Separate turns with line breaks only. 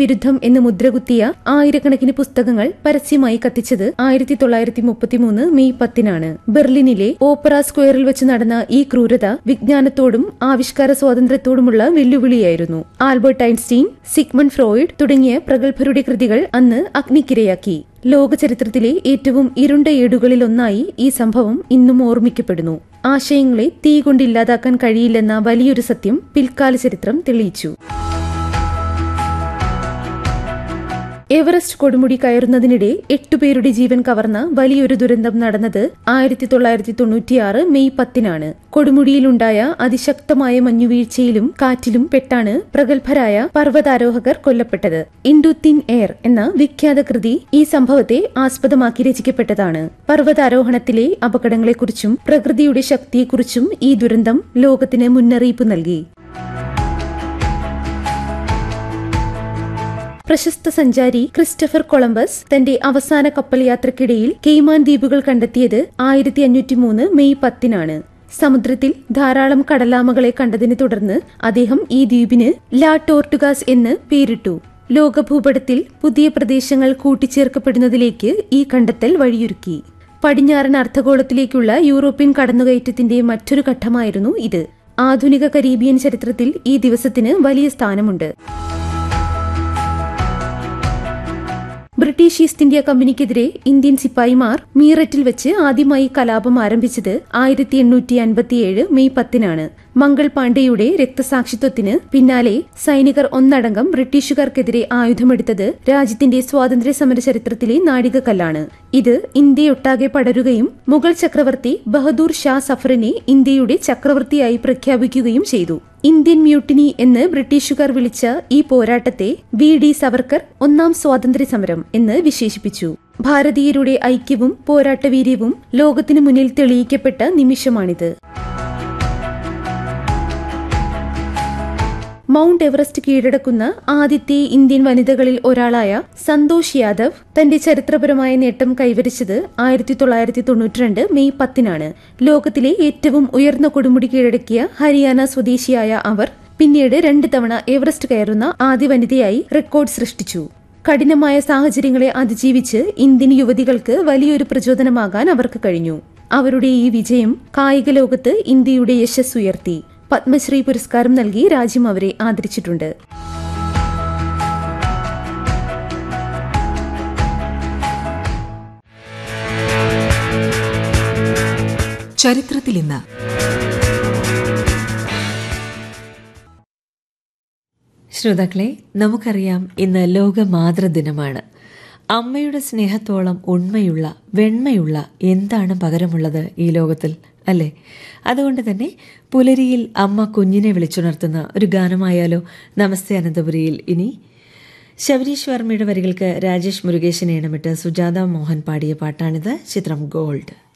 വിരുദ്ധം എന്ന് മുദ്രകുത്തിയ ആയിരക്കണക്കിന് പുസ്തകങ്ങൾ പരസ്യമായി കത്തിച്ചത് ആയിരത്തി തൊള്ളായിരത്തി മുപ്പത്തിമൂന്ന് മെയ് പത്തിനാണ് ബെർലിനിലെ ഓപ്പറ സ്ക്വയറിൽ വെച്ച് നടന്ന ഈ ക്രൂരത വിജ്ഞാനത്തോടും ആവിഷ്കാര സ്വാതന്ത്ര്യത്തോടുമുള്ള വെല്ലുവിളിയായിരുന്നു ആൽബർട്ട് ഐൻസ്റ്റീൻ സിഗ്മൺ ഫ്രോയിഡ് തുടങ്ങിയ പ്രഗത്ഭരുടെ കൃതികൾ അന്ന് അഗ്നിക്കിരയാക്കി ലോക ചരിത്രത്തിലെ ഏറ്റവും ഇരുണ്ട ഏടുകളിൽ ഒന്നായി ഈ സംഭവം ഇന്നും ഓർമ്മിക്കപ്പെടുന്നു ആശയങ്ങളെ തീ കൊണ്ട് ഇല്ലാതാക്കാൻ കഴിയില്ലെന്ന വലിയൊരു സത്യം പിൽക്കാല ചരിത്രം തെളിയിച്ചു എവറസ്റ്റ് കൊടുമുടി കയറുന്നതിനിടെ എട്ടുപേരുടെ ജീവൻ കവർന്ന വലിയൊരു ദുരന്തം നടന്നത് ആയിരത്തി തൊള്ളായിരത്തി തൊണ്ണൂറ്റിയാറ് മെയ് പത്തിനാണ് കൊടുമുടിയിലുണ്ടായ അതിശക്തമായ മഞ്ഞുവീഴ്ചയിലും കാറ്റിലും പെട്ടാണ് പ്രഗത്ഭരായ പർവ്വതാരോഹകർ കൊല്ലപ്പെട്ടത് ഇൻഡു തിൻ എയർ എന്ന വിഖ്യാത കൃതി ഈ സംഭവത്തെ ആസ്പദമാക്കി രചിക്കപ്പെട്ടതാണ് പർവ്വതാരോഹണത്തിലെ അപകടങ്ങളെക്കുറിച്ചും പ്രകൃതിയുടെ ശക്തിയെക്കുറിച്ചും ഈ ദുരന്തം ലോകത്തിന് മുന്നറിയിപ്പ് നൽകി പ്രശസ്ത സഞ്ചാരി ക്രിസ്റ്റഫർ കൊളംബസ് തന്റെ അവസാന കപ്പൽ യാത്രക്കിടയിൽ കെയ്മാൻ ദ്വീപുകൾ കണ്ടെത്തിയത് ആയിരത്തി അഞ്ഞൂറ്റി മൂന്ന് മെയ് പത്തിനാണ് സമുദ്രത്തിൽ ധാരാളം കടലാമകളെ കണ്ടതിനെ തുടർന്ന് അദ്ദേഹം ഈ ദ്വീപിന് ലാ ടോർട്ടുഗാസ് എന്ന് പേരിട്ടു ലോകഭൂപടത്തിൽ പുതിയ പ്രദേശങ്ങൾ കൂട്ടിച്ചേർക്കപ്പെടുന്നതിലേക്ക് ഈ കണ്ടെത്തൽ വഴിയൊരുക്കി പടിഞ്ഞാറൻ അർദ്ധഗോളത്തിലേക്കുള്ള യൂറോപ്യൻ കടന്നുകയറ്റത്തിന്റെ മറ്റൊരു ഘട്ടമായിരുന്നു ഇത് ആധുനിക കരീബിയൻ ചരിത്രത്തിൽ ഈ ദിവസത്തിന് വലിയ സ്ഥാനമുണ്ട് ബ്രിട്ടീഷ് ഈസ്റ്റ് ഇന്ത്യ കമ്പനിക്കെതിരെ ഇന്ത്യൻ സിപ്പായിമാർ മീററ്റിൽ വെച്ച് ആദ്യമായി കലാപം ആരംഭിച്ചത് ആയിരത്തി എണ്ണൂറ്റി അൻപത്തിയേഴ് മെയ് പത്തിനാണ് മംഗൾ പാണ്ഡെയുടെ രക്തസാക്ഷിത്വത്തിന് പിന്നാലെ സൈനികർ ഒന്നടങ്കം ബ്രിട്ടീഷുകാർക്കെതിരെ ആയുധമെടുത്തത് രാജ്യത്തിന്റെ സ്വാതന്ത്ര്യ സമര ചരിത്രത്തിലെ നാഴികക്കല്ലാണ് ഇത് ഇന്ത്യയൊട്ടാകെ പടരുകയും മുഗൾ ചക്രവർത്തി ബഹദൂർ ഷാ സഫറിനെ ഇന്ത്യയുടെ ചക്രവർത്തിയായി പ്രഖ്യാപിക്കുകയും ചെയ്തു ഇന്ത്യൻ മ്യൂട്ടിനി എന്ന് ബ്രിട്ടീഷുകാർ വിളിച്ച ഈ പോരാട്ടത്തെ വി ഡി സവർക്കർ ഒന്നാം സ്വാതന്ത്ര്യ സമരം എന്ന് വിശേഷിപ്പിച്ചു ഭാരതീയരുടെ ഐക്യവും പോരാട്ടവീര്യവും ലോകത്തിനു മുന്നിൽ തെളിയിക്കപ്പെട്ട നിമിഷമാണിത് മൗണ്ട് എവറസ്റ്റ് കീഴടക്കുന്ന ആദ്യത്തെ ഇന്ത്യൻ വനിതകളിൽ ഒരാളായ സന്തോഷ് യാദവ് തന്റെ ചരിത്രപരമായ നേട്ടം കൈവരിച്ചത് ആയിരത്തി തൊള്ളായിരത്തി തൊണ്ണൂറ്റിരണ്ട് മെയ് പത്തിനാണ് ലോകത്തിലെ ഏറ്റവും ഉയർന്ന കൊടുമുടി കീഴടക്കിയ ഹരിയാന സ്വദേശിയായ അവർ പിന്നീട് രണ്ട് തവണ എവറസ്റ്റ് കയറുന്ന ആദ്യ വനിതയായി റെക്കോർഡ് സൃഷ്ടിച്ചു കഠിനമായ സാഹചര്യങ്ങളെ അതിജീവിച്ച് ഇന്ത്യൻ യുവതികൾക്ക് വലിയൊരു പ്രചോദനമാകാൻ അവർക്ക് കഴിഞ്ഞു അവരുടെ ഈ വിജയം കായിക ലോകത്ത് ഇന്ത്യയുടെ യശസ് ഉയർത്തി പത്മശ്രീ പുരസ്കാരം നൽകി രാജ്യം അവരെ ആദരിച്ചിട്ടുണ്ട്
ചരിത്രത്തിൽ ഇന്ന്
ശ്രോതാക്കളെ നമുക്കറിയാം ഇന്ന് ലോക മാതൃദിനമാണ് അമ്മയുടെ സ്നേഹത്തോളം ഉണ്മയുള്ള വെണ്മയുള്ള എന്താണ് പകരമുള്ളത് ഈ ലോകത്തിൽ അല്ലേ അതുകൊണ്ട് തന്നെ പുലരിയിൽ അമ്മ കുഞ്ഞിനെ വിളിച്ചുണർത്തുന്ന ഒരു ഗാനമായാലോ നമസ്തേ അനന്തപുരിയിൽ ഇനി ശബരീഷ് വർമ്മയുടെ വരികൾക്ക് രാജേഷ് മുരുകേശനെ ഇണമിട്ട് സുജാത മോഹൻ പാടിയ പാട്ടാണിത് ചിത്രം ഗോൾഡ്